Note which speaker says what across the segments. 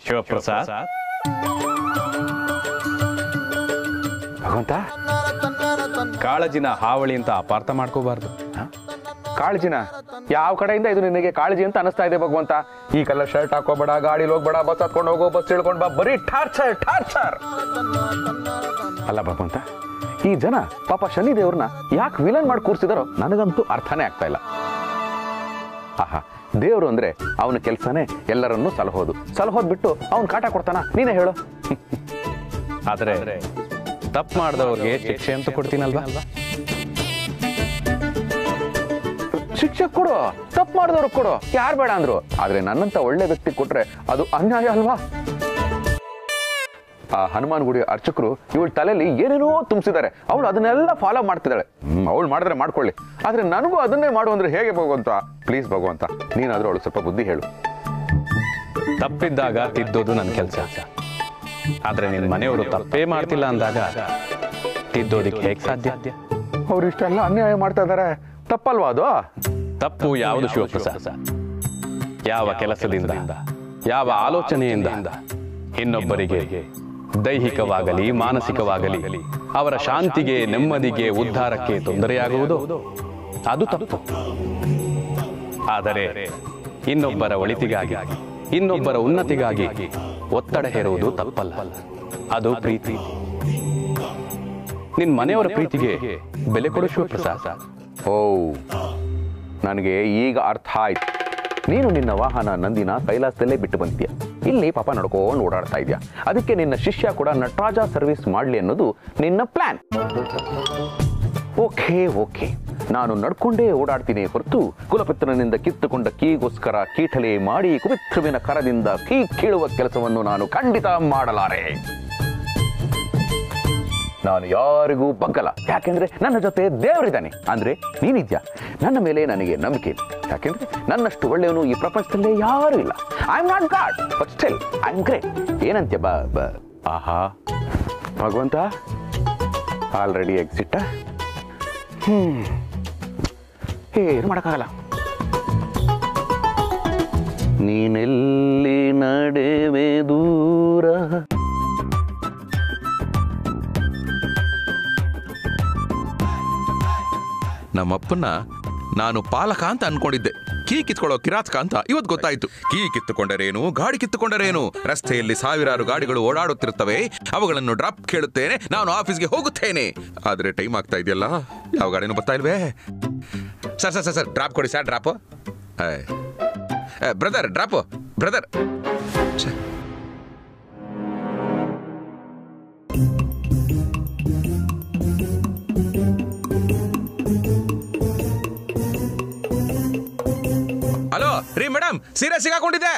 Speaker 1: ಶಿವಪ್ರಸಾದ್
Speaker 2: ಭಗವಂತ
Speaker 1: ಕಾಳಜಿನ ಹಾವಳಿ ಅಂತ ಅಪಾರ್ಥ ಮಾಡ್ಕೋಬಾರ್ದು
Speaker 2: ಕಾಳಜಿನ ಯಾವ ಕಡೆಯಿಂದ ಇದು ನಿನಗೆ ಕಾಳಜಿ ಅಂತ ಅನಿಸ್ತಾ ಇದೆ ಭಗವಂತ ಈ ಕಲರ್ ಶರ್ಟ್ ಹಾಕೋಬೇಡ ಗಾಡಿಲಿ ಹೋಗ್ಬೇಡ ಬಸ್ ಹತ್ಕೊಂಡು ಹೋಗೋ ಬಸ್ ಇಳ್ಕೊಂಡು ಬಾ ಬರೀ ಟಾರ್ಚರ್ ಟಾರ್ಚರ್ ಅಲ್ಲ ಭಗವಂತ ಈ ಜನ ಪಾಪ ಶನಿ ದೇವ್ರನ್ನ ಯಾಕೆ ವಿಲನ್ ಮಾಡಿ ಕೂರಿಸಿದಾರೋ ನನಗಂತೂ ಅರ್ಥನೇ ಆಗ್ತಾ ಇಲ್ಲ ಆಹಾ ದೇವರು ಅಂದ್ರೆ ಅವನ ಕೆಲಸನೇ ಎಲ್ಲರನ್ನೂ ಸಲಹೋದು ಸಲಹೋದ್ ಬಿಟ್ಟು ಅವನ್ ಕಾಟ ಕೊಡ್ತಾನ ನೀನೇ ಹೇಳು
Speaker 1: ಆದ್ರೆ ತಪ್ಪು ಮಾಡಿದವ್ರಿಗೆ ಶಿಕ್ಷೆ ಅಂತ ಕೊಡ್ತೀನಲ್ವಾ
Speaker 2: ಶಿಕ್ಷೆ ಕೊಡು ತಪ್ಪು ಮಾಡಿದವ್ರು ಕೊಡು ಯಾರು ಬೇಡ ಅಂದ್ರು ಆದ್ರೆ ನನ್ನಂತ ಒಳ್ಳೆ ವ್ಯಕ್ತಿ ಕೊಟ್ರೆ ಅದು ಅನ್ಯಾಯ ಅಲ್ವಾ ಆ ಹನುಮಾನ್ ಗುಡಿ ಅರ್ಚಕರು ಇವಳ ತಲೆಯಲ್ಲಿ ಏನೇನೋ ತುಂಬಿಸಿದ್ದಾರೆ ಅವಳು ಅದನ್ನೆಲ್ಲ ಫಾಲೋ ಮಾಡ್ತಿದ್ದಾಳೆ ಅವಳು ಮಾಡಿದ್ರೆ ಮಾಡ್ಕೊಳ್ಳಿ ಆದ್ರೆ ನನಗೂ ಅದನ್ನೇ ಮಾಡು ಅಂದ್ರೆ ಹೇಗೆ ಭಗವಂತ ಪ್ಲೀಸ್ ಭಗವಂತ ನೀನಾದ್ರೂ ಅವಳು ಸ್ವಲ್ಪ ಬುದ್ಧಿ ಹೇಳು
Speaker 1: ತಪ್ಪಿದ್ದಾಗ ತಿದ್ದೋದು ನನ್ನ ಕೆಲಸ ಆದ್ರೆ ನಿನ್ ಮನೆಯವರು ತಪ್ಪೇ ಮಾಡ್ತಿಲ್ಲ ಅಂದಾಗ ತಿದ್ದೋದಿಕ್ಕೆ ಹೇಗ್ ಸಾಧ್ಯ
Speaker 2: ಅವ್ರು ಇಷ್ಟೆಲ್ಲ ಅನ್ಯಾಯ ಮಾಡ್ತಾ ಇದಾರೆ ತಪ್ಪಲ್ವಾ ಅದು
Speaker 1: ತಪ್ಪು ಯಾವುದು ಶಿವಪ್ರಸಾದ್ ಯಾವ ಕೆಲಸದಿಂದ ಯಾವ ಆಲೋಚನೆಯಿಂದ ಇನ್ನೊಬ್ಬರಿಗೆ ದೈಹಿಕವಾಗಲಿ ಮಾನಸಿಕವಾಗಲಿ ಅವರ ಶಾಂತಿಗೆ ನೆಮ್ಮದಿಗೆ ಉದ್ಧಾರಕ್ಕೆ ತೊಂದರೆಯಾಗುವುದು ಅದು ತಪ್ಪು ಆದರೆ ಇನ್ನೊಬ್ಬರ ಒಳಿತಿಗಾಗಿ ಇನ್ನೊಬ್ಬರ ಉನ್ನತಿಗಾಗಿ ಒತ್ತಡ ಹೇರುವುದು ತಪ್ಪಲ್ಲ ಅದು ಪ್ರೀತಿ ನಿನ್ ಮನೆಯವರ ಪ್ರೀತಿಗೆ ಬೆಲೆ ಕೊಡು ಶಿವಪ್ರಸಾದ್
Speaker 2: ಓ ನನಗೆ ಈಗ ಅರ್ಥ ಆಯ್ತು ನೀನು ನಿನ್ನ ವಾಹನ ನಂದಿನ ಕೈಲಾಸದಲ್ಲೇ ಬಿಟ್ಟು ಬಂದಿದ್ಯಾ ಇಲ್ಲಿ ಪಾಪ ನಡ್ಕೊಂಡು ಓಡಾಡ್ತಾ ಇದೆಯಾ ಅದಕ್ಕೆ ನಿನ್ನ ಶಿಷ್ಯ ಕೂಡ ನಟರಾಜ ಸರ್ವಿಸ್ ಮಾಡಲಿ ಅನ್ನೋದು ನಿನ್ನ ಪ್ಲಾನ್ ಓಕೆ ಓಕೆ ನಾನು ನಡ್ಕೊಂಡೇ ಓಡಾಡ್ತೀನಿ ಹೊರತು ಕುಲಪುತ್ರನಿಂದ ಕಿತ್ತುಕೊಂಡ ಕೀಗೋಸ್ಕರ ಕೀಟಲೆ ಮಾಡಿ ಕುಪಿತೃವಿನ ಕರದಿಂದ ಕೀ ಕೀಳುವ ಕೆಲಸವನ್ನು ನಾನು ಖಂಡಿತ ಮಾಡಲಾರೆ ನಾನು ಯಾರಿಗೂ ಬಗ್ಗಲ್ಲ ಯಾಕೆಂದ್ರೆ ನನ್ನ ಜೊತೆ ದೇವರಿದ್ದಾನೆ ಅಂದ್ರೆ ನೀನಿದ್ಯಾ ನನ್ನ ಮೇಲೆ ನನಗೆ ನಂಬಿಕೆ ಇದೆ ಯಾಕೆಂದ್ರೆ ನನ್ನಷ್ಟು ಒಳ್ಳೆಯವನು ಈ ಪ್ರಪಂಚದಲ್ಲೇ ಯಾರು ಇಲ್ಲ I am not god but still I am great ಏನಂತ್ಯ ಬಾ ಬಾ ಆಹಾ ಭಗವಂತ ಆಲ್ರೆಡಿ ಎಕ್ಸಿಟ್ ಹ್ಮ್ ಏನು ಮಾಡೋಕ್ಕಾಗಲ್ಲ ನೀನೆಲ್ಲಿ ನಡೆವೆ ದೂರ
Speaker 3: ನಮ್ಮಪ್ಪನ್ನ ನಾನು ಪಾಲಕ ಅಂತ ಅನ್ಕೊಂಡಿದ್ದೆ ಕೀ ಕಿತ್ಕೊಳ್ಳೋ ಕಿರಾತಕ ಅಂತ ಇವತ್ತು ಗೊತ್ತಾಯ್ತು ಕೀ ಕಿತ್ತುಕೊಂಡರೇನು ಗಾಡಿ ಕಿತ್ತುಕೊಂಡರೇನು ರಸ್ತೆಯಲ್ಲಿ ಸಾವಿರಾರು ಗಾಡಿಗಳು ಓಡಾಡುತ್ತಿರುತ್ತವೆ ಅವುಗಳನ್ನು ಡ್ರಾಪ್ ಕೇಳುತ್ತೇನೆ ನಾನು ಆಫೀಸ್ಗೆ ಹೋಗುತ್ತೇನೆ ಆದ್ರೆ ಟೈಮ್ ಆಗ್ತಾ ಇದೆಯಲ್ಲ ಯಾವ ಗಾಡಿನೂ ಬರ್ತಾ ಇಲ್ವೇ sir sir sir sir drop ಕೊಡಿ sir drop brother drop brother hello ರೀ ಮೇಡಮ್ ಸೀರೆ ಸಿಗಾಕೊಂಡಿದ್ದೆ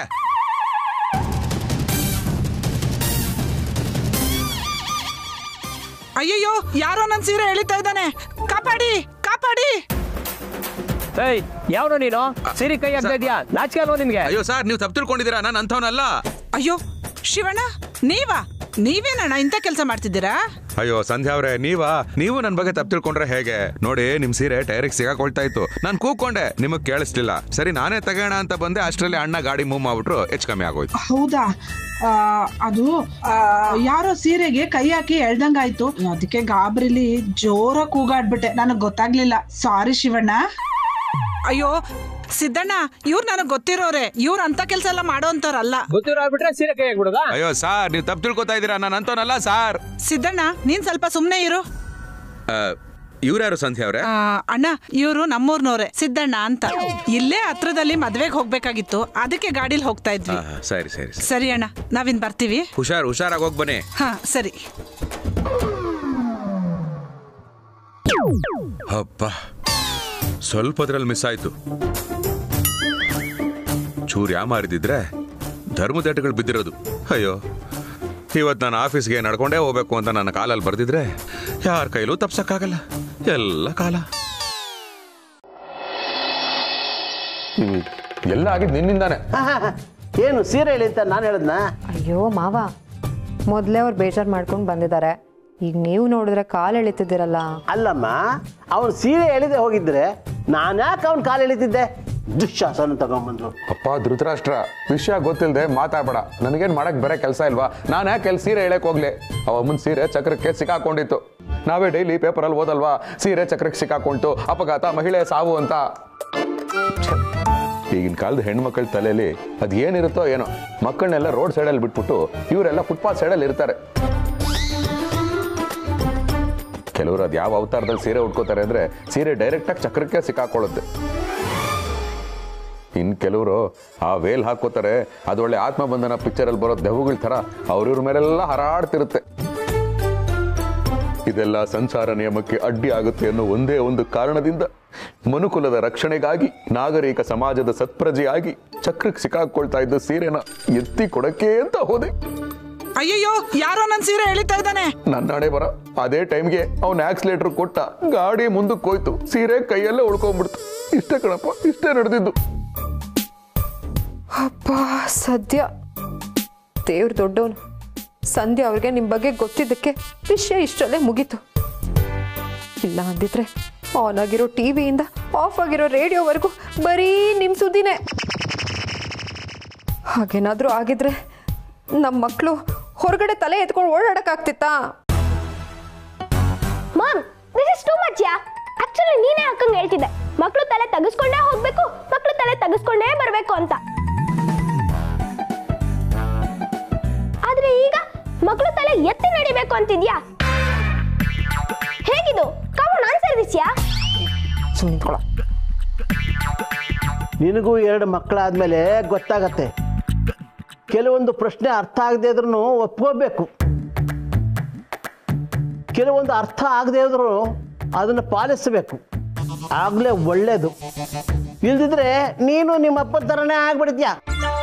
Speaker 4: ಅಯ್ಯಯ್ಯೋ ಯಾರೋ ನನ್ ಸೀರೆ ಎಳಿತಾ ಇದ್ದಾನೆ ಕಾಪಾಡಿ ಕಾಪಾಡಿ
Speaker 5: ಏಯ್ ಯಾವನು ನೀನು ಸಿರಿ ಕೈ ಆಗ್ತಾ ಇದೆಯಾ ನಾಚಿಕೆ ಅಲ್ವಾ ನಿನ್ಗೆ
Speaker 3: ಅಯ್ಯೋ ಸರ್ ನೀವು ತಪ್ಪು ತಿಳ್ಕೊಂಡಿದ್ದೀರಾ ನಾನು ಅಂಥವನಲ್ಲ
Speaker 4: ಅಯ್ಯೋ ಶಿವಣ್ಣ ನೀವಾ ನೀವೇನಣ್ಣ ಇಂಥ ಕೆಲಸ ಮಾಡ್ತಿದ್ದೀರಾ
Speaker 3: ಅಯ್ಯೋ ಸಂಧ್ಯಾ ಅವ್ರೆ ನೀವಾ ನೀವು ನನ್ನ ಬಗ್ಗೆ ತಪ್ಪು ತಿಳ್ಕೊಂಡ್ರೆ ಹೇಗೆ ನೋಡಿ ನಿಮ್ ಸೀರೆ ಟೈರಿಗೆ ಸಿಗಾಕೊಳ್ತಾ ಇತ್ತು ನಾನು ಕೂಕೊಂಡೆ ನಿಮಗ್ ಕೇಳಿಸ್ಲಿಲ್ಲ ಸರಿ ನಾನೇ ತಗೋಣ ಅಂತ ಬಂದೆ ಅಷ್ಟರಲ್ಲಿ ಅಣ್ಣ ಗಾಡಿ ಮೂವ್ ಮಾಡ್ಬಿಟ್ರು ಹೆಚ್ಚು ಕಮ್ಮಿ ಆಗೋಯ್ತು
Speaker 6: ಹೌದಾ ಆ, ಅದು ಆ, ಯಾರೋ ಸೀರೆಗೆ ಕೈ ಹಾಕಿ ಎಳ್ದಂಗಾಯ್ತು ಅದಕ್ಕೆ ಗಾಬರಿಲಿ ಜೋರ ಕೂಗಾಡ್ಬಿಟ್ಟೆ ನನಗ್ ಗೊತ್ತಾಗ್ಲಿಲ್ಲ ಸಾರಿ ಶಿವಣ್ಣ
Speaker 4: ಅಯ್ಯೋ ಸಿದ್ದಣ್ಣ ಇವ್ರು ನನಗ್ ಗೊತ್ತಿರೋರೆ ಇವ್ರು ಅಂತ ಕೆಲಸ ಎಲ್ಲ ಮಾಡೋ ಅಂತವ್ರಲ್ಲ
Speaker 5: ಗೊತ್ತಿರೋ ಆಗ್ಬಿಟ್ರೆ ಸೀರೆ ಕೈ ಆಗ್ಬಿಡೋದಾ
Speaker 3: ಅಯ್ಯೋ ಸಾರ್ ನೀವು ತಪ್ಪು ತಿಳ್ಕೊತಾ ಇದ್ದೀರಾ ನಾನು ಅಂತವನಲ್ಲ ಸಾರ್
Speaker 4: ಸಿದ್ದಣ್ಣ ನೀನ್ ಸ್ವಲ್ಪ ಸುಮ್ನೆ ಇರು
Speaker 3: ಇವ್ರ್ಯಾರು ಸಂಧ್ಯಾ ಅವ್ರೆ
Speaker 4: ಆ, ಅಣ್ಣ ಇವರು ನಮ್ಮೂರ್ನವ್ರೆ ಸಿದ್ದಣ್ಣ ಅಂತ ಇಲ್ಲೇ ಹತ್ರದಲ್ಲಿ ಮದ್ವೆಗೆ ಹೋಗ್ಬೇಕಾಗಿತ್ತು ಅದಕ್ಕೆ ಗಾಡಿಲಿ ಹೋಗ್ತಾ ಇದ್ವಿ
Speaker 3: ಆ, ಸರಿ ಸರಿ ಸರಿ
Speaker 4: ಸರಿ ಅಣ್ಣ ನಾವಿನ್ ಬರ್ತೀವಿ
Speaker 3: ಹುಷಾರ್ ಹುಷಾರಾಗಿ ಹೋಗಿ ಬನ್ನಿ
Speaker 4: ಹಾ ಸರಿ
Speaker 3: ಅಪ್ಪ ಸ್ವಲ್ಪದ್ರಲ್ಲಿ ಮಿಸ್ ಆಯ್ತು ಚೂರು ಯಾಮಾರಿದಿದ್ರೆ ಧರ್ಮದಟ್ಟಗಳು ಬಿದ್ದಿರೋದು ಅಯ್ಯೋ ಇವತ್ತು ನಾನು ಆಫೀಸ್ಗೆ ನಡ್ಕೊಂಡೇ ಹೋಗ್ಬೇಕು ಅಂತ ನನ್ನ ಕಾಲಲ್ಲಿ ಬರ್ದಿದ್ರೆ ಯಾರ ಕೈಲೂ ತಪ್ಸಕ್ಕಾಗಲ್ಲ ಎಲ್ಲ ಕಾಲ
Speaker 2: ಹ್ಮ್. ಎಲ್ಲ ಆಗಿದ್ ನಿನ್ನಿಂದಾನೆ
Speaker 7: ಏನು ಸೀರೆ ಹೇಳಿ ಅಂತ ನಾನು ಹೇಳದ್ನ
Speaker 8: ಅಯ್ಯೋ ಮಾವ ಮೊದಲೇ ಅವ್ರು ಬೇಜಾರು ಮಾಡ್ಕೊಂಡು ಬಂದಿದ್ದಾರೆ ಈಗ ನೀವು ನೋಡಿದ್ರೆ ಕಾಲು ಎಳಿತಿದ್ದೀರಲ್ಲ
Speaker 7: ಅಲ್ಲಮ್ಮ ಅವನು ಸೀರೆ ಎಳಿದೆ ಹೋಗಿದ್ರೆ ನಾನು ಯಾಕೆ ಅವನ ಕಾಲು ಎಳಿತಿದ್ದೆ ದುಶ್ಶಾಸನ ತಗೊಂಬಂದ್ರು
Speaker 2: ಅಪ್ಪ ಧೃತರಾಷ್ಟ್ರ ವಿಷಯ ಗೊತ್ತಿಲ್ಲದೆ ಮಾತಾಡ್ಬೇಡ ನನಗೇನ್ ಮಾಡಕ್ ಬೇರೆ ಕೆಲಸ ಇಲ್ವಾ ನಾನು ಯಾಕೆ ಅಲ್ಲಿ ಸೀರೆ ಹೇಳಕ್ ಹೋಗ್ಲಿ ಅವ ಅಮ್ಮನ್ ಸೀರೆ ಚಕ್ರಕ್ಕೆ ಸಿಕ್ಕಾಕೊಂಡಿತ್ತು ನಾವೇ ಡೈಲಿ ಪೇಪರಲ್ಲಿ ಓದಲ್ವಾ ಸೀರೆ ಚಕ್ರಕ್ಕೆ ಸಿಕ್ಕಾಕೊಂತು ಅಪಘಾತ ಮಹಿಳೆ ಸಾವು ಅಂತ ಛೆ, ಈಗಿನ ಕಾಲದ ಹೆಣ್ಮಕ್ಳ ತಲೆಯಲ್ಲಿ ಅದ್ ಏನಿರುತ್ತೋ ಏನೋ ಮಕ್ಕಳನ್ನೆಲ್ಲ ರೋಡ್ ಸೈಡಲ್ಲಿ ಬಿಟ್ಬಿಟ್ಟು ಇವರೆಲ್ಲ ಫುಟ್ಪಾತ್ ಸೈಡಲ್ಲಿ ಇರ್ತಾರೆ ಕೆಲವರು ಅದು ಯಾವ ಅವತಾರದಲ್ಲಿ ಸೀರೆ ಉಟ್ಕೋತಾರೆ ಅಂದ್ರೆ ಸೀರೆ ಡೈರೆಕ್ಟಾಗಿ ಚಕ್ರಕ್ಕೆ ಸಿಕ್ಕಾಕೊಳ್ಳುತ್ತೆ ಇನ್ ಕೆಲವರು ಆ ವೇಲ್ ಹಾಕೋತಾರೆ ಅದೊಳ್ಳೆ ಆತ್ಮಬಂಧನ ಪಿಕ್ಚರಲ್ಲಿ ಬರೋ ದೆವ್ವಗಳ ಥರ ಅವ್ರಿವ್ರ ಮೇಲೆಲ್ಲ ಹರಾಡ್ತಿರುತ್ತೆ ಇದೆಲ್ಲ ಸಂಸಾರ ನಿಯಮಕ್ಕೆ ಅಡ್ಡಿ ಆಗುತ್ತೆ ಅನ್ನೋ ಒಂದೇ ಒಂದು ಕಾರಣದಿಂದ ಮನುಕುಲದ ರಕ್ಷಣೆಗಾಗಿ ನಾಗರಿಕ ಸಮಾಜದ ಸತ್ಪ್ರಜೆಯಾಗಿ ಚಕ್ರಕ್ಕೆ ಸಿಕ್ಕಾಕೊಳ್ತಾ ಇದ್ದ ಸೀರೆನ ಎತ್ತಿ ಕೊಡಕ್ಕೆ ಅಂತ ಹೋದೆ
Speaker 4: ಅಯ್ಯಯ್ಯೋ ಯಾರೋ ನನ್ ಸೀರೆ ಎಳಿತಾ ಇದ್ದಾನೆ
Speaker 2: ನನ್ನ ಹಣೆ ಬರ ಅದೇ ಟೈಮ್ಗೆ ಅವನ ಆಕ್ಸಿಲೇಟರ್ ಕೊಟ್ಟ ಗಾಡಿ ಮುಂದಕ್ಕೆ ಹೋಯ್ತು ಸೀರೆ ಕೈಯಲ್ಲೇ ಉಳ್ಕೊಂಡ್ಬಿಡ್ತು ಇಷ್ಟೇ ಕಣಪ್ಪ ಇಷ್ಟೇ ನಡೆದಿದ್ದು
Speaker 8: ಅಪ್ಪ ಸದ್ಯ ದೇವ್ರು ದೊಡ್ಡವನು ಸಂಧ್ಯಾ ಅವ್ರಿಗೆ ನಿಮ್ಮ ಬಗ್ಗೆ ಗೊತ್ತಿದ್ದಕ್ಕೆ ವಿಷಯ ಇಷ್ಟರಲ್ಲೇ ಮುಗೀತು ಇಲ್ಲ ಅಂದಿದ್ರೆ ಆನ್ ಆಗಿರೋ ಟಿವಿಯಿಂದ ಆಫ್ ಆಗಿರೋ ರೇಡಿಯೋವರೆಗೂ ಬರೀ ನಿಮ್ಮ ಸುದ್ದಿನೇ ಹಾಗೇನಾದರೂ ಆಗಿದ್ರೆ ನಮ್ಮ ಮಕ್ಕಳು ಹೊರಗಡೆ ತಲೆ ಎತ್ಕೊಂಡು ಓಡಾಡಕ್ಕಾಗ್ತಿತ್ತಾ
Speaker 9: mom this is too much yeah actually ನೀನೇ ಅಕ್ಕಂಗೆ ಹೇಳ್ತಿದ್ದೆ ಮಕ್ಕಳು ತಲೆ ತೆಗೆಸ್ಕೊಂಡೇ ಹೋಗ್ಬೇಕು ಮಕ್ಕಳು ತಲೆ ತೆಗೆಸ್ಕೊಂಡೇ ಬರಬೇಕು ಅಂತ ಆದ್ರೆ ಈಗ ಮಕ್ಕಳು ತಲೆ ಎತ್ತಿ ನಡಿಬೇಕು ಅಂತಿದ್ಯಾ ಹೇಗಿದು ಕಾಮನ್ ಆನ್ಸರ್ ದಿಸ್ ಯಾ
Speaker 8: ಸುಮ್ಮನೆ ನಿಂತ್ಕೊಳ್ಳೋ
Speaker 7: ನಿನಗೂ ಎರಡು ಮಕ್ಕಳಾದ್ಮೇಲೆ ಗೊತ್ತಾಗತ್ತೆ ಕೆಲವೊಂದು ಪ್ರಶ್ನೆ ಅರ್ಥ ಆಗದೆ ಇದ್ರೂ ಒಪ್ಕೋಬೇಕು ಕೆಲವೊಂದು ಅರ್ಥ ಆಗದೆ ಇದ್ರೂ ಅದನ್ನು ಪಾಲಿಸಬೇಕು ಆಗಲೇ ಒಳ್ಳೇದು ಇಲ್ದಿದ್ರೆ ನೀನು ನಿಮ್ಮ ಅಪ್ಪನ ಥರನೇ ಆಗ್ಬಿಡಿದ್ಯಾ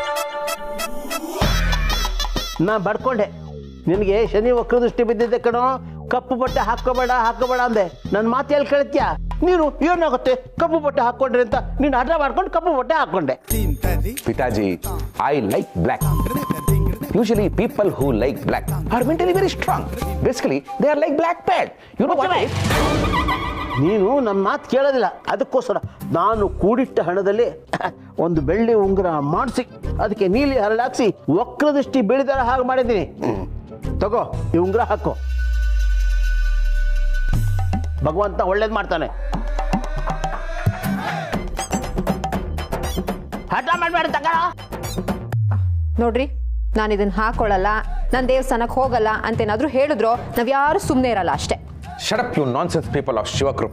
Speaker 7: ನಾ ಬಡ್ಕೊಂಡೆ ನಿನಗೆ ಶನಿ ವಕ್ರದೃಷ್ಟಿ ಬಿದ್ದಿದ್ದೆ ಕಣೋ ಕಪ್ಪು ಬಟ್ಟೆ ಹಾಕೋಬೇಡ ಹಾಕೋಬೇಡ ಅಂದೆ ನನ್ನ ಮಾತು ಎಲ್ಲಿ ಕೇಳ್ತ್ಯಾ ನೀನು ಏನಾಗುತ್ತೆ ಕಪ್ಪು ಬಟ್ಟೆ ಹಾಕೊಂಡ್ರೆ ಅಂತ ನೀನು ಹಠ ಮಾಡ್ಕೊಂಡು ಕಪ್ಪು ಬಟ್ಟೆ ಹಾಕೊಂಡೆ
Speaker 2: ಪಿತಾಜಿ I like black usually people who like black are mentally very strong basically they are like black pad you know what
Speaker 7: ನೀನು ನನ್ನ ಮಾತು ಕೇಳೋದಿಲ್ಲ ಅದಕ್ಕೋಸ್ಕರ ನಾನು ಕೂಡಿಟ್ಟ ಹಣದಲ್ಲಿ ಒಂದು ಬೆಳ್ಳಿ ಉಂಗುರ ಮಾಡಿಸಿ ಅದಕ್ಕೆ ನೀಲಿ ಹರಳಾಕ್ಸಿ ವಕ್ರದೃಷ್ಟಿ ಬೆಳೆದರ ಹಾಗೆ ಮಾಡಿದ್ದೀನಿ ಹ್ಮ್. ತಗೋ ಈ ಉಂಗುರ ಹಾಕು ಭಗವಂತ ಒಳ್ಳೇದು ಮಾಡ್ತಾನೆ ಹಠ ಮಾಡಬೇಡ ತಗ
Speaker 8: ನೋಡ್ರಿ ನಾನು ಇದನ್ನ ಹಾಕೊಳ್ಳಲ್ಲ ನಾನು ದೇವಸ್ಥಾನಕ್ಕೆ ಹೋಗಲ್ಲ ಅಂತೇನಾದ್ರೂ ಹೇಳಿದ್ರು ನಾವ್ ಯಾರು ಸುಮ್ಮನೆ ಇರಲ್ಲ ಅಷ್ಟೇ
Speaker 2: shut up you nonsense people of Shivakrupa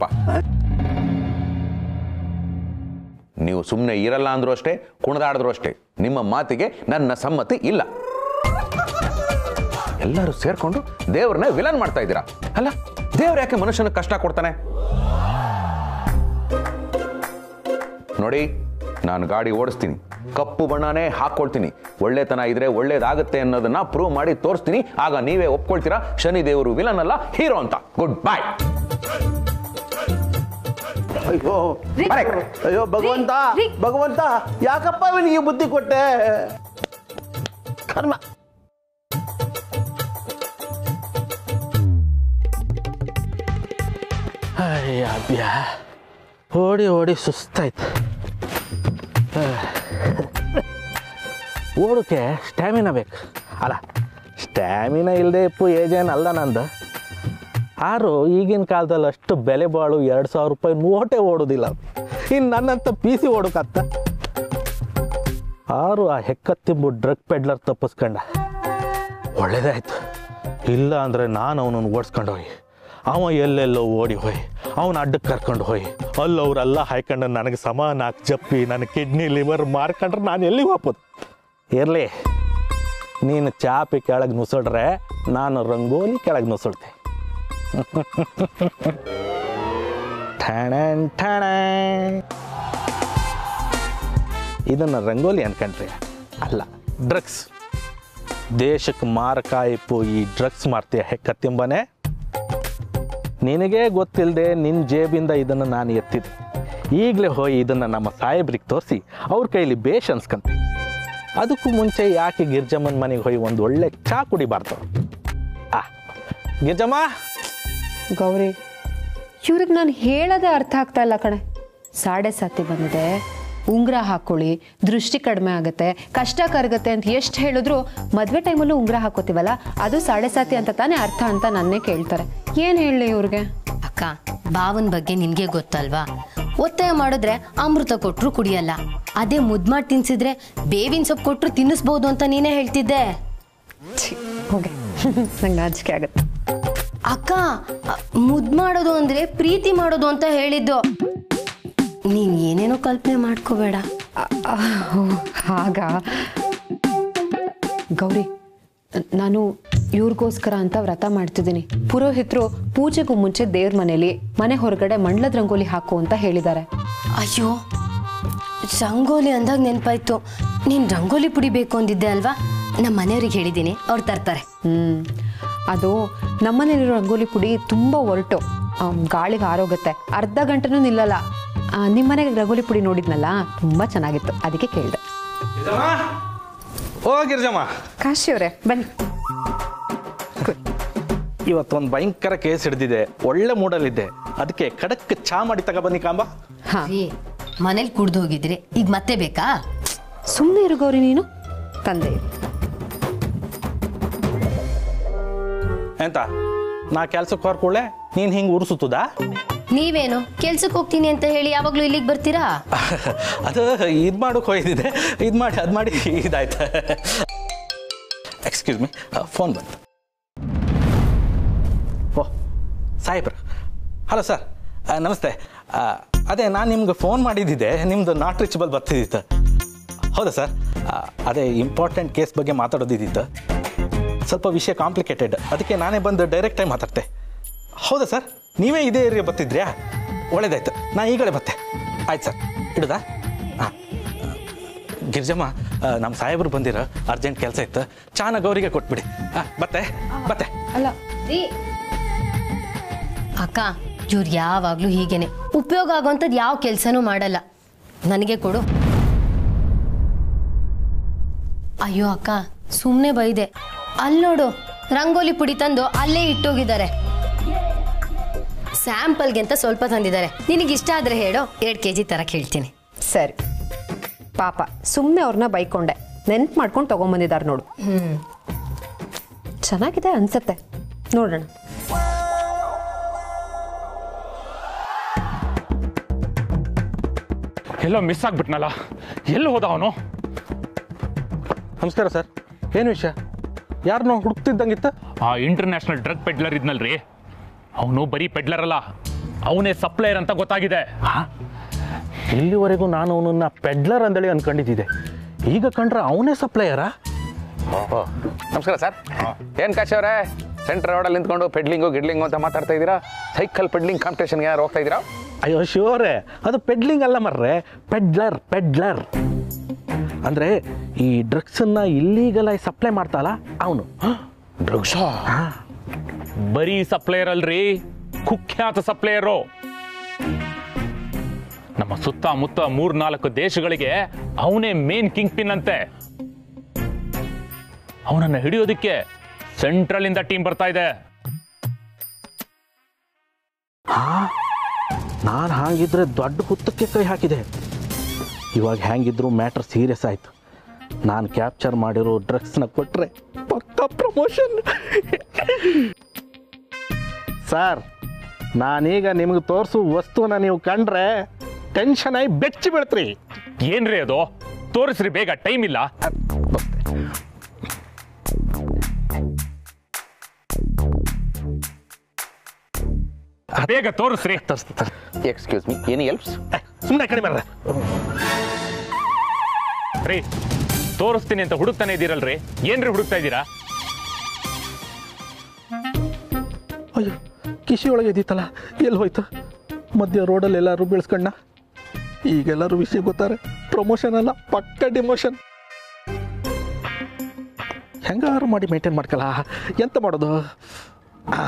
Speaker 2: ನೀವು ಸುಮ್ಮನೆ ಇರಲ್ಲ ಅಂದ್ರೂ ಅಷ್ಟೇ ಕುಣಿದಾಡಿದ್ರು ಅಷ್ಟೇ ನಿಮ್ಮ ಮಾತಿಗೆ ನನ್ನ ಸಮ್ಮತಿ ಇಲ್ಲ ಎಲ್ಲರೂ ಸೇರ್ಕೊಂಡು ದೇವ್ರನ್ನ ವಿಲನ್ ಮಾಡ್ತಾ ಇದ್ದೀರಾ ಅಲ್ಲ ದೇವ್ರು ಯಾಕೆ ಮನುಷ್ಯನ ಕಷ್ಟ ಕೊಡ್ತಾನೆ ನೋಡಿ ನಾನು ಗಾಡಿ ಓಡಿಸ್ತೀನಿ ಕಪ್ಪು ಬಣ್ಣನೇ ಹಾಕೊಳ್ತೀನಿ ಒಳ್ಳೆತನ ಇದ್ರೆ ಒಳ್ಳೇದಾಗುತ್ತೆ ಅನ್ನೋದನ್ನ ಪ್ರೂವ್ ಮಾಡಿ ತೋರಿಸ್ತೀನಿ ಆಗ ನೀವೇ ಒಪ್ಕೊಳ್ತೀರಾ ಶನಿ ದೇವರು ವಿಲನ್ ಅಲ್ಲ ಹೀರೋ ಅಂತ ಗುಡ್ ಬಾಯ್
Speaker 7: ಅಯ್ಯೋ ಅಯ್ಯೋ ಭಗವಂತ
Speaker 8: ರೀ.
Speaker 7: ಭಗವಂತ ಯಾಕಪ್ಪ ಇವನಿಗೆ ಬುದ್ಧಿ ಕೊಟ್ಟೆ ಕರ್ಮ ಅಯ್ಯ ಅಬ್ಯಾ ಓಡಿ ಓಡಿ ಸುಸ್ತಾಯ್ತು ಓಡೋಕ್ಕೆ ಸ್ಟ್ಯಾಮಿನಾ ಬೇಕು ಅಲ್ಲ ಸ್ಟ್ಯಾಮಿನಾ ಇಲ್ಲದೆ ಇಪ್ಪು ಏಜೇನು ಅಲ್ಲ ನಂದು ಆರು ಈಗಿನ ಕಾಲದಲ್ಲಿ ಅಷ್ಟು ಬೆಲೆ ಬಾಳು ಎರಡು ಸಾವಿರ ರೂಪಾಯಿ ನೋಟೇ ಓಡೋದಿಲ್ಲ ಇನ್ನು ನನ್ನಂತ ಪಿ ಸಿ ಓಡೋಕತ್ತ ಆರು ಆ ಹೆಕ್ಕತ್ತಿಂಬು ಡ್ರಗ್ ಪೆಡ್ಲರ್ ತಪ್ಪಿಸ್ಕೊಂಡ ಒಳ್ಳೇದಾಯ್ತು ಇಲ್ಲ ಅಂದರೆ ನಾನು ಅವನನ್ನು ಓಡಿಸ್ಕೊಂಡು ಹೋಗಿ ಅವ ಎಲ್ಲೆಲ್ಲೋ ಓಡಿ ಹೋಯ್ ಅವನ ಅಡ್ಡಕ್ಕೆ ಕರ್ಕೊಂಡು ಹೋಯ್ ಅಲ್ಲವ್ರೆಲ್ಲ ಹಾಯ್ಕೊಂಡು ನನಗೆ ಸಮ ನಾಲ್ಕು ಜಪ್ಪಿ ನನ್ನ ಕಿಡ್ನಿ ಲಿವರ್ ಮಾರ್ಕೊಂಡ್ರೆ ನಾನು ಎಲ್ಲಿಗೆ ಹೋಗ್ಬೋದು ಇರಲಿ ನೀನು ಚಾಪಿ ಕೆಳಗೆ ನುಸುಡ್ರೆ ನಾನು ರಂಗೋಲಿ ಕೆಳಗೆ ನುಸುಡ್ತೆ ಠಣನ್ ಠಣನ್. ಇದನ್ನ ರಂಗೋಲಿ ಅನ್ಕೊಂಡ್ರಿ ಅಲ್ಲ ಡ್ರಗ್ಸ್ ದೇಶಕ್ಕೆ ಮಾರಕಾಯಿಪು ಈ ಡ್ರಗ್ಸ್ ಮಾರ್ತೀಯ ಹೆಕ್ಕತ್ತಿಂಬನೆ ನಿನಗೆ ಗೊತ್ತಿಲ್ಲದೆ ನಿನ್ನ ಜೇಬಿಂದ ಇದನ್ನು ನಾನು ಎತ್ತಿದೆ ಈಗಲೇ ಹೋಗಿ ಇದನ್ನು ನಮ್ಮ ಸಾಹೇಬ್ರಿಗೆ ತೋರಿಸಿ ಅವ್ರ ಕೈಲಿ ಬೇಷ್ ಅನ್ಸ್ಕಂತ ಅದಕ್ಕೂ ಮುಂಚೆ ಯಾಕೆ ಗಿರ್ಜಮ್ಮನ ಮನೆಗೆ ಹೋಗಿ ಒಂದು ಒಳ್ಳೆ ಚಾ ಕುಡಿಬಾರ್ದು ಆ ಗಿರ್ಜಮ್ಮ
Speaker 8: ಗೌರಿ ಇವ್ರಿಗೆ ನಾನು ಹೇಳೋದೇ ಅರ್ಥ ಆಗ್ತಾ ಇಲ್ಲ ಕಣೆ ಸಾಡೆ ಸಾತಿ ಬಂದಿದೆ ಉಂಗುರ ಹಾಕೊಳ್ಳಿ ದೃಷ್ಟಿ ಕಡಿಮೆ ಆಗುತ್ತೆ ಕಷ್ಟ ಕರಗತ್ತೆ ಅಂತ ಎಷ್ಟು ಹೇಳಿದ್ರು ಮದುವೆ ಟೈಮಲ್ಲೂ ಉಂಗುರ ಹಾಕೋತೀವಲ್ಲ ಅದು ಸಾಡೆ ಸಾತಿ ಅಂತ ತಾನೇ ಅರ್ಥ ಅಂತ ನನ್ನೇ ಕೇಳ್ತಾರೆ ಏನು ಹೇಳಲಿ ಇವ್ರಿಗೆ
Speaker 10: ಅಕ್ಕ ಬಾವನ್ ಬಗ್ಗೆ ನಿನ್ಗೆ ಗೊತ್ತಲ್ವಾ ಒತ್ತಾಯ ಮಾಡಿದ್ರೆ ಅಮೃತ ಕೊಟ್ರು ಕುಡಿಯಲ್ಲ ಅದೇ ಮುದ್ ಮಾಡಿ ತಿನ್ಸಿದ್ರೆ ಬೇವಿನ ಸೊಪ್ಪು ಕೊಟ್ರು ತಿನ್ನಿಸ್ಬೋದು ಅಂತ ನೀನೇ ಹೇಳ್ತಿದ್ದೆ
Speaker 8: ಹೋಗೆ ನಂಗೆ ನಾಚಿಕೆ ಆಗುತ್ತೆ
Speaker 10: ಅಕ್ಕ ಅ, ಮುದ್ ಮಾಡೋದು ಅಂದ್ರೆ ಪ್ರೀತಿ ಮಾಡೋದು ಅಂತ ಹೇಳಿದ್ದು ನೀನ್ ಏನೇನೋ ಕಲ್ಪನೆ ಮಾಡ್ಕೋಬೇಡ
Speaker 8: ಆಗ ಗೌರಿ ನಾನು ಇವ್ರಿಗೋಸ್ಕರ ಅಂತ ವ್ರತ ಮಾಡ್ತಿದ್ದೀನಿ ಪುರೋಹಿತರು ಪೂಜೆಗೂ ಮುಂಚೆ ದೇವ್ರ ಮನೇಲಿ ಮನೆ ಹೊರಗಡೆ ಮಂಡ್ಲದ ರಂಗೋಲಿ ಹಾಕು ಅಂತ ಹೇಳಿದ್ದಾರೆ
Speaker 10: ಅಯ್ಯೋ ರಂಗೋಲಿ ಅಂದಾಗ ನೆನ್ಪಾಯ್ತು ನೀನ್ ರಂಗೋಲಿ ಪುಡಿ ಬೇಕು ಅಂದಿದ್ದೆ ಅಲ್ವಾ ನಮ್ಮ ಮನೆಯವ್ರಿಗೆ ಹೇಳಿದ್ದೀನಿ ಅವ್ರು ತರ್ತಾರೆ
Speaker 8: ಹ್ಮ್ ಅದು ನಮ್ಮನೇಲಿರೋ ರಂಗೋಲಿ ಪುಡಿ ತುಂಬಾ ಒರಟು ಆಮ್, ಗಾಳಿಗೆ ಆರೋಗುತ್ತೆ ಅರ್ಧ ಗಂಟೆನೂ ನಿಲ್ಲಲ್ಲ ಆ, ನಿಮ್ ಮನೆಗೆ ರಂಗೋಲಿ ಪುಡಿ ನೋಡಿದ್ನಲ್ಲ ತುಂಬಾ ಚೆನ್ನಾಗಿತ್ತು ಅದಕ್ಕೆ ಕೇಳಿದೆ
Speaker 7: ಓ ಗಿರ್ಜಮ್ಮ
Speaker 8: ಕಾಶಿ ಅವರೇ ಬನ್ನಿ
Speaker 7: ಇವತ್ತೊಂದು ಭಯಂಕರ ಕೇಸ್ ಹಿಡಿದಿದೆ ಒಳ್ಳೆ ಮೂಡಲ್ಲಿದ್ದೆ ಅದಕ್ಕೆ ಖಡಕ್ ಚಾ ಮಾಡಿ ತಗೊಬನ್ನಿ ಕಾಂಬ
Speaker 8: ಹಾ
Speaker 10: ಮನೇಲಿ ಕುಡ್ದು ಹೋಗಿದ್ರಿ ಈಗ ಮತ್ತೆ ಬೇಕಾ
Speaker 8: ಸುಮ್ಮನೆ ಇರು ಗೌರಿ ನೀನು ತಂದೆ ಇರು.
Speaker 7: ಎಂತ ನಾ ಕೆಲ್ಸಕ್ಕೆ ಹೊರ್ಕೊಳ್ಳೆ ನೀನು ಹಿಂಗೆ ಉರ್ಸುತ್ತದಾ
Speaker 10: ನೀವೇನು ಕೆಲ್ಸಕ್ಕೆ ಹೋಗ್ತೀನಿ ಅಂತ ಹೇಳಿ ಯಾವಾಗ್ಲೂ ಇಲ್ಲಿಗೆ ಬರ್ತೀರಾ
Speaker 7: ಅದು ಇದು ಮಾಡೋಕೆ ಹೋಯ್ದಿದೆ ಇದು ಮಾಡಿ ಅದು ಮಾಡಿ ಇದಾಯ್ತು ಎಕ್ಸ್ಕ್ಯೂಸ್ ಮಿ ಫೋನ್ ಬಂತು ಓ ಸಾಹೇಬ್ರ ಹಲೋ ಸರ್ ನಮಸ್ತೆ ಆ, ಅದೇ ನಾನು ನಿಮ್ಗೆ ಫೋನ್ ಮಾಡಿದ್ದಿದ್ದೆ ನಿಮ್ಮದು ನಾಟ್ ರೀಚಬಲ್ ಬರ್ತಿದ್ದಿತ್ತು ಹೌದಾ ಸರ್ ಆ, ಅದೇ ಇಂಪಾರ್ಟೆಂಟ್ ಕೇಸ್ ಬಗ್ಗೆ ಮಾತಾಡೋದಿದ್ದಿತ್ತು ಸ್ವಲ್ಪ ವಿಷಯ ಕಾಂಪ್ಲಿಕೇಟೆಡ್ ಅದಕ್ಕೆ ನಾನೇ ಬಂದು ಡೈರೆಕ್ಟಾಗಿ ಮಾತಾಡ್ತೆ ಹೌದಾ ಸರ್ ನೀವೇ ಇದೇ ಏರಿಯಾ ಬರ್ತಿದ್ರ್ಯಾ ಒಳ್ಳೇದಾಯ್ತು ನಾ ಈಗಲೇ ಬತ್ತೆ ಆಯ್ತು ಸರ್ ಇಡುದಾ ಹಾಂ ಗಿರ್ಜಮ್ಮ ಆ, ನಮ್ಮ ಸಾಹೇಬರು ಬಂದಿರ ಅರ್ಜೆಂಟ್ ಕೆಲಸ ಇತ್ತು ಚಾನ ಗೌರಿಗೆ ಕೊಟ್ಬಿಡಿ ಹಾಂ ಬತ್ತೆ ಬತ್ತೆ
Speaker 8: ಅಲ್ಲ
Speaker 10: ಅಕ್ಕ ಇವ್ರು ಯಾವಾಗ್ಲೂ ಹೀಗೇನೆ ಉಪಯೋಗ ಆಗೋಂಥದ್ದು ಯಾವ ಕೆಲ್ಸನೂ ಮಾಡಲ್ಲ ನನಗೆ ಕೊಡು ಅಯ್ಯೋ ಅಕ್ಕ ಸುಮ್ಮನೆ ಬೈದೆ ಅಲ್ಲಿ ನೋಡು ರಂಗೋಲಿ ಪುಡಿ ತಂದು ಅಲ್ಲೇ ಇಟ್ಟೋಗಿದ್ದಾರೆ ಸ್ಯಾಂಪಲ್ಗೆ ಅಂತ ಸ್ವಲ್ಪ ತಂದಿದ್ದಾರೆ ನಿನಗೆ ಇಷ್ಟ ಆದ್ರೆ ಹೇಳು ಎರಡು ಕೆ ಜಿ ತರಕ್ಕೆ ಹೇಳ್ತೀನಿ
Speaker 8: ಸರಿ ಪಾಪ ಸುಮ್ಮನೆ ಅವ್ರನ್ನ ಬೈಕೊಂಡೆ ನೆನ್ಪು ಮಾಡ್ಕೊಂಡು ತೊಗೊಂಬಂದಿದ್ದಾರೆ ನೋಡು
Speaker 10: ಹ್ಮ್
Speaker 8: ಚೆನ್ನಾಗಿದೆ ಅನ್ಸತ್ತೆ ನೋಡೋಣ
Speaker 11: ಎಲ್ಲೋ ಮಿಸ್ ಆಗ್ಬಿಟ್ನಲ್ಲ ಎಲ್ಲಿ ಹೋದ ಅವನು
Speaker 7: ನಮಸ್ಕಾರ ಸರ್ ಏನು ವಿಷಯ ಯಾರನ್ನೋ ಹುಡುಕ್ತಿದ್ದಂಗಿತ್ತು
Speaker 11: ಆ ಇಂಟರ್ನ್ಯಾಷನಲ್ ಡ್ರಗ್ ಪೆಡ್ಲರ್ ಇದ್ನಲ್ರಿ ಅವನು ಬರೀ ಪೆಡ್ಲರ್ ಅಲ್ಲ ಅವನೇ ಸಪ್ಲೈಯರ್ ಅಂತ ಗೊತ್ತಾಗಿದೆ
Speaker 7: ಇಲ್ಲಿವರೆಗೂ ನಾನು ಅವನನ್ನ ಪೆಡ್ಲರ್ ಅಂದೇಳಿ ಅನ್ಕೊಂಡಿದ್ದಿದ್ದೆ ಈಗ ಕಂಡ್ರೆ ಅವನೇ ಸಪ್ಲೈಯರಾ
Speaker 2: ಓಹೋ ನಮಸ್ಕಾರ ಸರ್ ಏನು ಕಾಶಿ ಅವರೇ ಸೆಂಟ್ರ್ ರೋಡಲ್ಲಿ ನಿಂತ್ಕೊಂಡು ಪೆಡ್ಲಿಂಗು ಗಿಡ್ಲಿಂಗು ಅಂತ ಮಾತಾಡ್ತಾ ಇದ್ದೀರಾ ಸೈಕಲ್ ಪೆಡ್ಲಿಂಗ್ ಕಾಂಪಿಟೇಷನ್ಗೆ ಯಾರು ಹೋಗ್ತಾ ಇದ್ದೀರಾ
Speaker 7: ಅಯ್ಯೋ ಶಿವರೇ ಅದು ಪೆಡ್ಲಿಂಗ್ ಅಲ್ಲ ಮರ್ರೆ ಪೆಡ್ಲರ್ ಪೆಡ್ಲರ್ ಅಂದರೆ ಈ ಡ್ರಗ್ಸನ್ನ ಇಲ್ಲೀಗಲ್ ಆಗಿ ಸಪ್ಲೈ ಮಾಡ್ತಾಳ ಅವನು
Speaker 11: ಡ್ರಗ್ಸ್ ಬರೀ ಸಪ್ಲೈಯರ್ ಅಲ್ರಿ ಕುಖ್ಯಾತ ಸಪ್ಲೈಯರು ನಮ್ಮ ಸುತ್ತಮುತ್ತ ಮೂರ್ನಾಲ್ಕು ದೇಶಗಳಿಗೆ ಅವನೇ ಮೇನ್ ಕಿಂಗ್ ಪಿನ್ ಅಂತೆ ಅವನನ್ನ ಹಿಡಿಯೋದಕ್ಕೆ ಸೆಂಟ್ರಲ್ ಇಂದ ಟೀಮ್ ಬರ್ತಾ ಇದೆ
Speaker 7: ನಾನು ಹಾಗಿದ್ರೆ ದೊಡ್ಡ ಹುತ್ತಕ್ಕೆ ಕೈ ಹಾಕಿದೆ ಇವಾಗ ಹೆಂಗಿದ್ರು ಮ್ಯಾಟ್ರ್ ಸೀರಿಯಸ್ ಆಯ್ತು ನಾನು ಕ್ಯಾಪ್ಚರ್ ಮಾಡಿರೋ ಡ್ರಗ್ಸ್ನ ಕೊಟ್ರೆ ಪಕ್ಕ ಪ್ರಮೋಷನ್ ಸರ್ ನಾನೀಗ ನಿಮ್ಗೆ ತೋರಿಸೋ ವಸ್ತುನ ನೀವು ಕಂಡ್ರೆ ಟೆನ್ಷನ್ ಆಗಿ ಬೆಚ್ಚಿ ಬೀಳ್ತ್ರಿ
Speaker 11: ಏನ್ರಿ ಅದು ತೋರಿಸ್ರಿ ಬೇಗ ಟೈಮ್ ಇಲ್ಲ ಬೇಗ ತೋರಿಸ್ರಿ
Speaker 2: ಎಕ್ಸ್ಕ್ಯೂಸ್ ಮೀ ಎನಿ ಎಲ್ಪ್ಸ್
Speaker 7: ಸುಮ್ಮನೆ ಕಡಿಮೆ ಬರ್ರೆ
Speaker 11: ರೀ ತೋರಿಸ್ತೀನಿ ಅಂತ ಹುಡುಕ್ತಾನೆ ಇದ್ದೀರಲ್ರಿ ಏನ್ರಿ ಹುಡುಕ್ತಾ ಇದ್ದೀರಾ
Speaker 7: ಅಯ್ಯೋ ಕಿಶಿ ಒಳಗೆ ಇದ್ದಿತ್ತಲ್ಲ ಎಲ್ಲಿ ಹೋಯ್ತು ಮಧ್ಯ ರೋಡಲ್ಲಿ ಎಲ್ಲರೂ ಬೀಳ್ಸ್ಕಣ್ಣ ಈಗೆಲ್ಲರೂ ವಿಷಯ ಗೊತ್ತಾರೆ ಪ್ರಮೋಷನ್ ಅಲ್ಲ ಪಕ್ಕ ಡಿಮೋಷನ್ ಹೆಂಗಾರು ಮಾಡಿ ಮೇಂಟೈನ್ ಮಾಡ್ಕಲ್ಲ ಎಂತ ಮಾಡೋದು ಆ.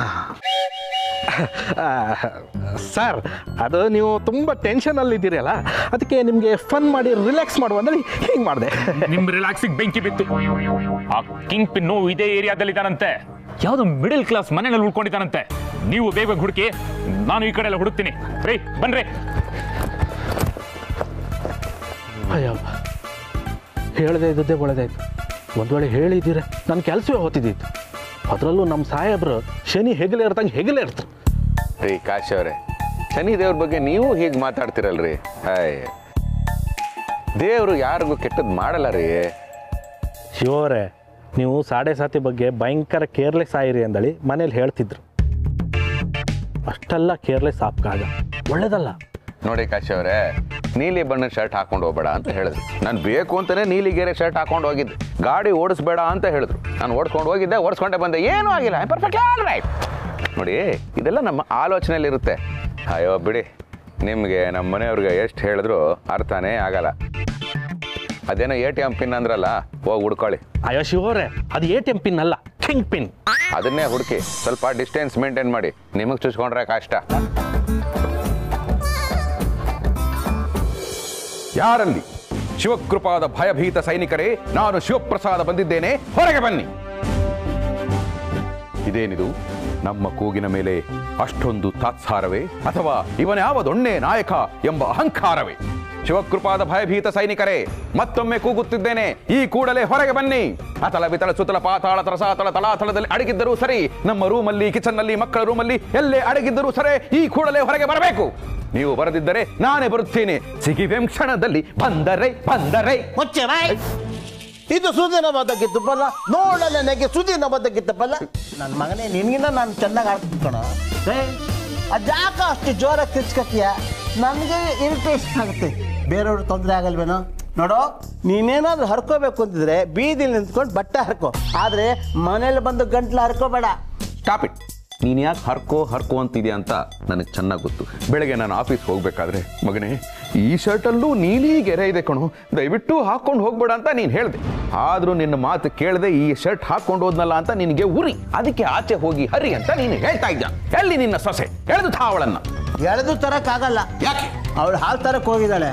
Speaker 7: ಆ, ಸರ್ ಅದು ನೀವು ತುಂಬ ಟೆನ್ಷನಲ್ಲಿ ಇದ್ದೀರಲ್ಲ ಅದಕ್ಕೆ ನಿಮಗೆ ಫನ್ ಮಾಡಿ ರಿಲ್ಯಾಕ್ಸ್ ಮಾಡುವ ಅಂದ್ರೆ ಹಿಂಗೆ ಮಾಡಿದೆ
Speaker 11: ನಿಮ್ ರಿಲ್ಯಾಕ್ಸಿಗೆ ಬೆಂಕಿ ಬಿತ್ತು ಆ ಕಿಂಗ್ ಪಿನ್ನು ಇದೇ ಏರಿಯಾದಲ್ಲಿ ಇದ್ದಾನಂತೆ ಯಾವ್ದು ಮಿಡಲ್ ಕ್ಲಾಸ್ ಮನೆಯಲ್ಲಿ ಉಳ್ಕೊಂಡಿದ್ದಾನಂತೆ ನೀವು ಬೇಗ ಬೇಗ ಹುಡುಕಿ ನಾನು ಈ ಕಡೆ ಎಲ್ಲ ಹುಡುಕ್ತೀನಿ ರೀ ಬನ್ರಿ
Speaker 7: ಅಯ್ಯವ್ವ ಹೇಳದೇ ಇದ್ದದ್ದೇ ಒಳ್ಳೆದಾಯ್ತು ಒಂದು ವೇಳೆ ಹೇಳಿದ್ದೀರ ನನ್ನ ಕೆಲಸವೇ ಹೊತ್ತಿದ್ದಿತ್ತು ಅದರಲ್ಲೂ ನಮ್ಮ ಸಾಹೇಬ್ರು ಶನಿ ಹೆಗಲೇ ಇರ್ದಂಗೆ ಹೆಗಲೇ ಇರ್ತಾರೆ
Speaker 2: ರೀ ಕಾಶಿ ಅವರೇ ಶನಿ ದೇವ್ರ ಬಗ್ಗೆ ನೀವು ಹೀಗೆ ಮಾತಾಡ್ತಿರಲ್ರಿ ಹಾಯ್ ದೇವರು ಯಾರಿಗೂ ಕೆಟ್ಟದ್ದು ಮಾಡಲ್ಲ ರೀ
Speaker 7: ಶಿವರೇ ನೀವು ಸಾಡೆ ಸಾತಿ ಬಗ್ಗೆ ಭಯಂಕರ ಕೇರ್ಲೆಸ್ ಆಯಿರಿ ಅಂದಳಿ ಮನೇಲಿ ಹೇಳ್ತಿದ್ರು ಅಷ್ಟೆಲ್ಲ ಕೇರ್ಲೆಸ್ ಆಪ್ಕಾಗ ಒಳ್ಳೇದಲ್ಲ
Speaker 2: ನೋಡಿ ಕಾಶಿ ಅವರೇ ನೀಲಿ ಬಣ್ಣದ ಶರ್ಟ್ ಹಾಕೊಂಡು ಹೋಗ್ಬೇಡ ಅಂತ ಹೇಳಿದ್ರು ನಾನು ಬೇಕು ಅಂತಾನೆ ನೀಲಿ ಗೆರೆ ಶರ್ಟ್ ಹಾಕೊಂಡು ಹೋಗಿದ್ದೆ ಗಾಡಿ ಓಡಿಸ್ಬೇಡ ಅಂತ ಹೇಳಿದ್ರು ನಾನು ಓಡಿಸ್ಕೊಂಡು ಹೋಗಿದ್ದೆ ಓಡಿಸ್ಕೊಂಡೆ ಬಂದೆ ಏನೂ ಆಗಿಲ್ಲ ಪರ್ಫೆಕ್ಟ್ ಆಲ್ ರೈಟ್ ನೋಡಿ ಇದೆಲ್ಲ ನಮ್ಮ ಆಲೋಚನೆಯಲ್ಲಿ ಇರುತ್ತೆ ಅಯ್ಯೋ ಬಿಡಿ ನಿಮಗೆ ನಮ್ಮ ಮನೆಯವ್ರಿಗೆ ಎಷ್ಟು ಹೇಳಿದ್ರು ಅರ್ಥನೇ ಆಗಲ್ಲ ಅದೇನೋ ಎ ಟಿ ಎಮ್ ಪಿನ್ ಅಂದ್ರಲ್ಲ ಹೋಗಿ ಹುಡ್ಕೊಳ್ಳಿ
Speaker 7: ಅಯ್ಯೋ ಶಿವರೇ ಅದು ಎ ಟಿ ಎಂ ಪಿನ್ ಅಲ್ಲ ಕಿಂಗ್ ಪಿನ್
Speaker 2: ಅದನ್ನೇ ಹುಡುಕಿ ಸ್ವಲ್ಪ ಡಿಸ್ಟೆನ್ಸ್ ಮೇಂಟೈನ್ ಮಾಡಿ ನಿಮಗೆ ಚುಚ್ಕೊಂಡ್ರೆ ಕಷ್ಟ ಯಾರಲ್ಲಿ ಶಿವಕೃಪಾದ ಭಯಭೀತ ಸೈನಿಕರೇ ನಾನು ಶಿವಪ್ರಸಾದ ಬಂದಿದ್ದೇನೆ ಹೊರಗೆ ಬನ್ನಿ ಇದೇನಿದು ನಮ್ಮ ಕೂಗಿನ ಮೇಲೆ ಅಷ್ಟೊಂದು ತಾತ್ಸಾರವೇ ಅಥವಾ ಇವನ್ಯಾವ ದೊಣ್ಣೆ ನಾಯಕ ಎಂಬ ಅಹಂಕಾರವೇ ಶಿವಕೃಪಾದ ಭಯಭೀತ ಸೈನಿಕರೇ ಮತ್ತೊಮ್ಮೆ ಕೂಗುತ್ತಿದ್ದೇನೆ ಈ ಕೂಡಲೇ ಹೊರಗೆ ಬನ್ನಿ ಅತಲ ಬಿತಳ ಸುತಲ ಪಾತಾಳ ತರಸಾತಳ ತಳಾತಳದಲ್ಲಿ ಅಡಗಿದ್ದರೂ ಸರಿ ನಮ್ಮ ರೂಮಲ್ಲಿ ಕಿಚನ್ನಲ್ಲಿ ಮಕ್ಕಳ ರೂಮಲ್ಲಿ ಎಲ್ಲೇ ಅಡಗಿದ್ದರೂ ಸರಿ ಈ ಕೂಡಲೇ ಹೊರಗೆ ಬರಬೇಕು ನೀವು ಬರದಿದ್ದರೆ ನಾನೇ ಬರುತ್ತೇನೆ ಸಿಗಿವೆಂ ಕ್ಷಣದಲ್ಲಿ ಬಂದರೆ ಬಂದರೆ
Speaker 12: ಮುಚ್ಚೆ ಬಾಯ್ ಇದು ಸುದಿನ ಬದಕಿತ್ತಪ್ಪಲ್ಲ ನೋಡಲ್ಲ ನನಗೆ ಸುದಿನ ಬದಕಿತ್ತಪ್ಪಲ್ಲ ನನ್ನ ಮಗನೇ ನಿನ್ಗಿಂತ ನಾನು ಚೆನ್ನಾಗಿ ಆಡ್ತೀನಿ ಕಣ ಅದ್ಯಾಕ ಅಷ್ಟು ಜೋರ ಕಿರ್ಚ್ಕತ್ತೀಯ ನನಗೆ ಇರಿಟೇಷನ್ ಆಗುತ್ತೆ ಬೇರೆಯವ್ರಿಗೆ ತೊಂದರೆ ಆಗಲ್ವೇನೋ ನೋಡೋ ನೀನೇನಾದ್ರೂ ಹರ್ಕೋಬೇಕು ಅಂತಿದ್ರೆ ಬೀದಿಲಿ ನಿಂತ್ಕೊಂಡು ಬಟ್ಟೆ ಹರ್ಕೋ ಆದ್ರೆ ಮನೇಲಿ ಬಂದು ಗಂಟ್ಲು ಹರ್ಕೋಬೇಡ
Speaker 2: ಸ್ಟಾಪ್ ಇಟ್ ನೀನು ಯಾಕೆ ಹರ್ಕೋ ಹರ್ಕೋ ಅಂತಿದ್ಯಾ ಅಂತ ನನಗೆ ಚೆನ್ನಾಗಿ ಗೊತ್ತು ಬೆಳಗ್ಗೆ ನಾನು ಆಫೀಸ್ ಹೋಗ್ಬೇಕಾದ್ರೆ ಮಗನೇ ಈ ಶರ್ಟಲ್ಲೂ ನೀಲಿ ಗೆರೆ ಇದೆ ಕಣು ದಯವಿಟ್ಟು ಹಾಕೊಂಡು ಹೋಗ್ಬೇಡ ಅಂತ ನೀನು ಹೇಳಿದೆ ಆದರೂ ನಿನ್ನ ಮಾತು ಕೇಳದೆ ಈ ಶರ್ಟ್ ಹಾಕೊಂಡು ಹೋದ್ನಲ್ಲ ಅಂತ ನಿನಗೆ ಉರಿ ಅದಕ್ಕೆ ಆಚೆ ಹೋಗಿ ಹರಿ ಅಂತ ನೀನು ಹೇಳ್ತಾ ಇದ್ದ ಎಲ್ಲಿ ನಿನ್ನ ಸೊಸೆ ಎಳೆದು ಅವಳನ್ನ
Speaker 12: ಎಳೆದು ತರಕ್ಕಾಗಲ್ಲ
Speaker 2: ಯಾಕೆ
Speaker 12: ಅವಳು ಹಾಲು ತರಕ್ ಹೋಗಿದ್ದಾಳೆ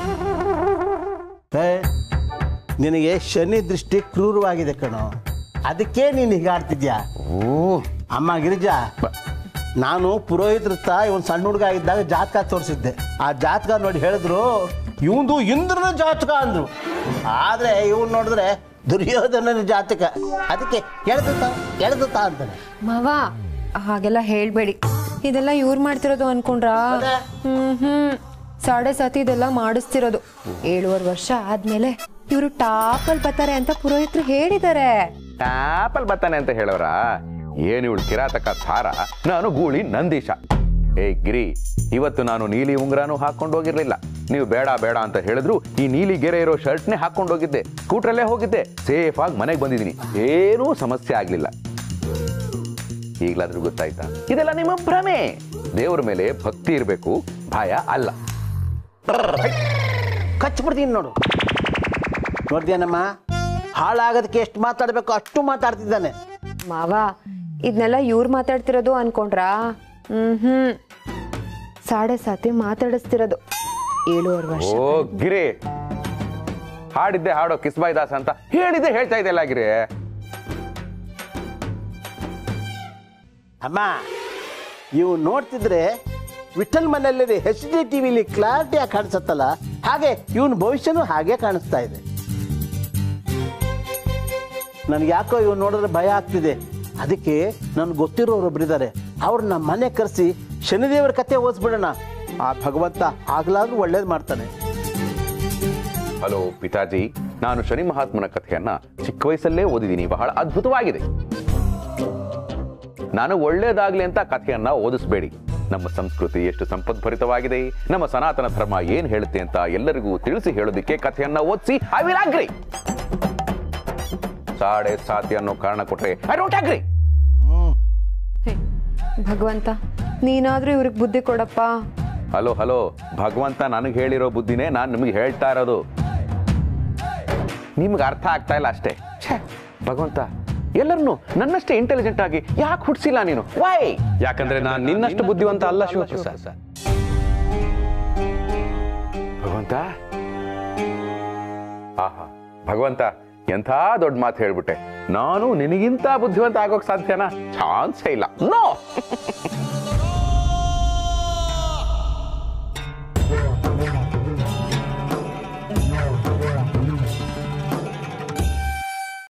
Speaker 12: ಏ, ನಿನಗೆ ಶನಿ ದೃಷ್ಟಿ ಕ್ರೂರವಾಗಿದೆ ಕಣೋ ಅದಕ್ಕೆ ನೀನು ಹೀಗಾಡ್ತಿದ್ಯಾ ಅಮ್ಮ ಗಿರಿಜಾ ನಾನು ಪುರೋಹಿತರ ಹತ್ರ ಇವನ್ ಸಣ್ಣ ಹುಡುಗ ಇದ್ದಾಗ ಜಾತಕ ತೋರಿಸಿದ್ದೆ ಆ ಜಾತಕ ನೋಡಿ ಹೇಳಿದ್ರು ಇವಂದು ಇಂದ್ರನ ಜಾತಕ ಅಂದ್ರು ಆದ್ರೆ ಇವನ್ ನೋಡಿದ್ರೆ ದುರ್ಯೋಧನನ ಜಾತಕ ಅದಕ್ಕೆ ಎಳೆದುತ್ತಾ ಎಳೆದುತ್ತಾ ಅಂತಾನೆ
Speaker 8: ಮಾವ ಹಾಗೆಲ್ಲ ಹೇಳ್ಬೇಡಿ ಇದೆಲ್ಲ ಇವ್ರು ಮಾಡ್ತಿರೋದು ಅನ್ಕೊಂಡ್ರಾ ಹ್ಮ್ ಹ್ಮ್ ಸಾಡೆ ಸಾತಿ ಇದೆಲ್ಲ ಮಾಡಿಸ್ತಿರೋದು ಏಳುವರೆ ವರ್ಷ ಆದ್ಮೇಲೆ ಇವರು ಟಾಪಲ್ಲಿ ಬರ್ತಾರೆ ಅಂತ ಪುರೋಹಿತರು ಹೇಳಿದ್ದಾರೆ
Speaker 2: ಟ್ಯಾಪಲ್ ಬರ್ತಾನೆ ಅಂತ ಹೇಳೋರ ಏನು ಇವಳು ಕಿರಾತಕ ಸಾರ ನಾನು ಗೂಳಿ ನಂದೀಶ ಏ ಗಿರಿ ಇವತ್ತು ನಾನು ನೀಲಿ ಉಂಗ್ರಾನು ಹಾಕೊಂಡು ಹೋಗಿರ್ಲಿಲ್ಲ ನೀವು ಬೇಡ ಬೇಡ ಅಂತ ಹೇಳಿದ್ರು ಈ ನೀಲಿ ಗೆರೆ ಇರೋ ಶರ್ಟ್ನೇ ಹಾಕೊಂಡು ಹೋಗಿದ್ದೆ ಸ್ಕೂಟ್ರಲ್ಲೇ ಹೋಗಿದ್ದೆ ಸೇಫ್ ಆಗಿ ಮನೆಗೆ ಬಂದಿದ್ದೀನಿ ಏನೂ ಸಮಸ್ಯೆ ಆಗ್ಲಿಲ್ಲ ಈಗಲಾದ್ರೂ ಗೊತ್ತಾಯ್ತಾ ಇದೆಲ್ಲ ನಿಮ್ಮ ಭ್ರಮೆ ದೇವರ ಮೇಲೆ ಭಕ್ತಿ ಇರಬೇಕು ಭಯ ಅಲ್ಲ
Speaker 12: ಕಚ್ಬಿಡ್ತೀನಿ ನೋಡು ನೋಡ್ದೇನಮ್ಮ ಹಾಳಾಗೋದಕ್ಕೆ ಎಷ್ಟು ಮಾತಾಡಬೇಕು ಅಷ್ಟು ಮಾತಾಡ್ತಿದ್ದಾನೆ
Speaker 8: ಮಾವ ಇದನ್ನೆಲ್ಲ ಇವ್ರು ಮಾತಾಡ್ತಿರೋದು ಅನ್ಕೊಂಡ್ರಾ ಹ್ಮ್ ಹ್ಮ್ ಸಾಡೆ ಸಾತಿ ಮಾತಾಡಿಸ್ತಿರೋದು ಏಳುವರೆ ವರ್ಷ
Speaker 2: ಓ ಗಿರಿ ಹಾಡಿದ್ದೆ ಹಾಡೋ ಕಿಸ್ಬಾಯ್ ದಾಸ್ ಅಂತ ಹೇಳಿದ್ದೆ ಹೇಳ್ತಾ ಇದೆಯಲ್ಲ ಗಿರಿ
Speaker 12: ಅಮ್ಮ ಇವು ನೋಡ್ತಿದ್ರೆ ವಿಠಲ್ ಮನೆಯಲ್ಲಿ ಹೆಚ್ ಡಿ ಟಿವಿಲಿ ಕ್ಲಾರಿಟಿಯಾಗಿ ಕಾಣಿಸುತ್ತಲ್ಲ ಹಾಗೆ ಇವನ್ ಭವಿಷ್ಯನೂ ಹಾಗೆ ಕಾಣಿಸ್ತಾ ಇದೆ ನನ್ಗೆ ಯಾಕೋ ಇವ್ ನೋಡಿದ್ರೆ ಭಯ ಆಗ್ತಿದೆ ಅದಕ್ಕೆ ನನ್ಗೆ ಗೊತ್ತಿರೋರೊಬ್ರಿದ್ದಾರೆ ಅವ್ರನ್ನ ಮನೆ ಕರೆಸಿ ಶನಿದೇವರ ಕತೆ ಓದಿಸ್ಬಿಡೋಣ ಆ ಭಗವಂತ ಆಗ್ಲಾದ್ರೂ ಒಳ್ಳೇದು ಮಾಡ್ತಾನೆ
Speaker 2: ಹಲೋ ಪಿತಾಜಿ ನಾನು ಶನಿ ಮಹಾತ್ಮನ ಕಥೆಯನ್ನ ಚಿಕ್ಕ ವಯಸ್ಸಲ್ಲೇ ಓದಿದ್ದೀನಿ ಬಹಳ ಅದ್ಭುತವಾಗಿದೆ ನಾನು ಒಳ್ಳೇದಾಗ್ಲಿ ಅಂತ ಕಥೆಯನ್ನ ಓದಿಸ್ಬೇಡಿ ನಮ್ಮ ಸಂಸ್ಕೃತಿ ಎಷ್ಟು ಸಂಪದ್ಭರಿತವಾಗಿದೆ ನಮ್ಮ ಸನಾತನ ಧರ್ಮ ಏನ್ ಹೇಳುತ್ತೆ ಅಂತ ಎಲ್ಲರಿಗೂ ತಿಳಿಸಿ ಹೇಳೋದಕ್ಕೆ ಕಥೆಯನ್ನ ಓದಿಸಿ ಐ ವಿಲ್ ಅಗ್ರಿ ಸಾಡೆ ಸಾತಿ ಅನ್ನೋ ಕಾರಣ ಕೊಟ್ರೆ ಐ ಡೋಂಟ್ ಅಗ್ರಿ
Speaker 8: ಭಗವಂತ ನೀನಾದ್ರೂ ಇವ್ರಿಗೆ ಬುದ್ಧಿ ಕೊಡಪ್ಪ
Speaker 2: ಹಲೋ ಹಲೋ ಭಗವಂತ ನನಗೆ ಹೇಳಿರೋ ಬುದ್ಧಿನೇ ನಾನು ನಿಮಗೆ ಹೇಳ್ತಾ ಇರೋದು ನಿಮ್ಗೆ ಅರ್ಥ ಆಗ್ತಾ ಇಲ್ಲ ಅಷ್ಟೇ ಛೇ, ಭಗವಂತ ಎಲ್ಲರನ್ನು ನನ್ನಷ್ಟೇ ಇಂಟೆಲಿಜೆಂಟ್ ಆಗಿ ಯಾಕೆ ಹುಡ್ಸಿಲ್ಲ ನೀನು ವೈ
Speaker 1: ಯಾಕಂದ್ರೆ ನಾನು ನಿನ್ನಷ್ಟು ಬುದ್ಧಿವಂತ ಅಲ್ಲ ಶಿವಪ್ರಸಾದ್
Speaker 2: ಭಗವಂತ ಆಹಾ ಭಗವಂತ ಎಂಥ ದೊಡ್ಡ ಮಾತು ಹೇಳ್ಬಿಟ್ಟೆ ನಾನು ನಿನಗಿಂತ ಬುದ್ಧಿವಂತ ಆಗೋಕ್ ಸಾಧ್ಯನಾ ಚಾನ್ಸೇ ಇಲ್ಲ ನೋ